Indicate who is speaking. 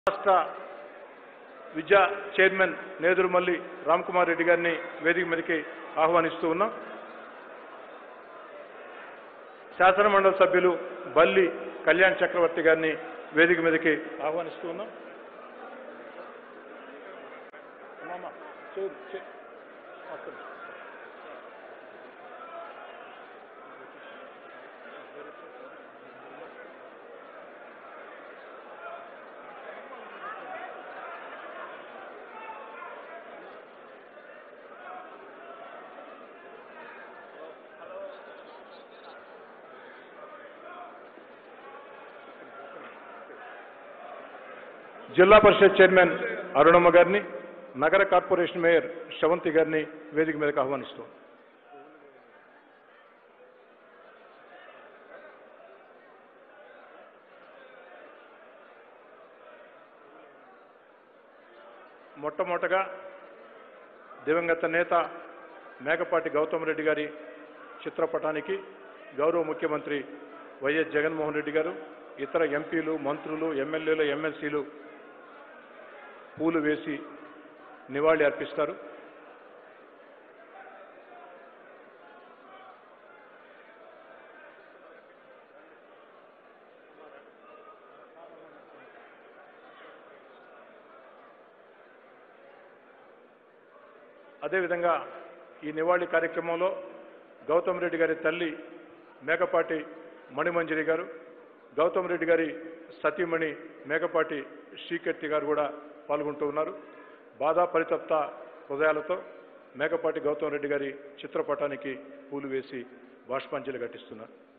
Speaker 1: రాష్ట్ర విద్యా చైర్మన్ నేదురుమల్లి రామ్కుమార్ రెడ్డి గారిని వేదిక మీదకి ఆహ్వానిస్తూ ఉన్నాం శాసనమండలి సభ్యులు బల్లి కళ్యాణ్ చక్రవర్తి గారిని వేదిక మీదకి ఆహ్వానిస్తూ ఉన్నాం అమ్మమ్మ, చేయి, చేయి. ఒక్క నిమిషం. జిల్లా పరిషత్ చైర్మన్ అరుణమ్మ గారిని నగర కార్పొరేషన్ మేయర్ శవంతి గారిని వేదిక మీదకి ఆహ్వానిస్తూ మొట్టమొదటగా దివంగత నేత మేకపాటి గౌతమ్ రెడ్డి గారి చిత్రపటానికి గౌరవ ముఖ్యమంత్రి వైఎస్ జగన్మోహన్ రెడ్డి గారు ఇతర ఎంపీలు మంత్రులు ఎమ్మెల్యేలు ఎమ్మెల్సీలు పూలు వేసి నివాళి అర్పిస్తారు అదేవిధంగా ఈ నివాళి కార్యక్రమంలో గౌతమ్ రెడ్డి గారి తల్లి మేకపాటి మణిమంజరి గారు గౌతమ్ రెడ్డి గారి సతీమణి మేకపాటి శ్రీకీర్తి గారు కూడా పాల్గొంటూ ఉన్నారు బాధా పరితప్త హృదయాలతో మేకపాటి గౌతమ్ రెడ్డి గారి చిత్రపటానికి పూలు వేసి బాష్పాంజలి ఘటిస్తున్నారు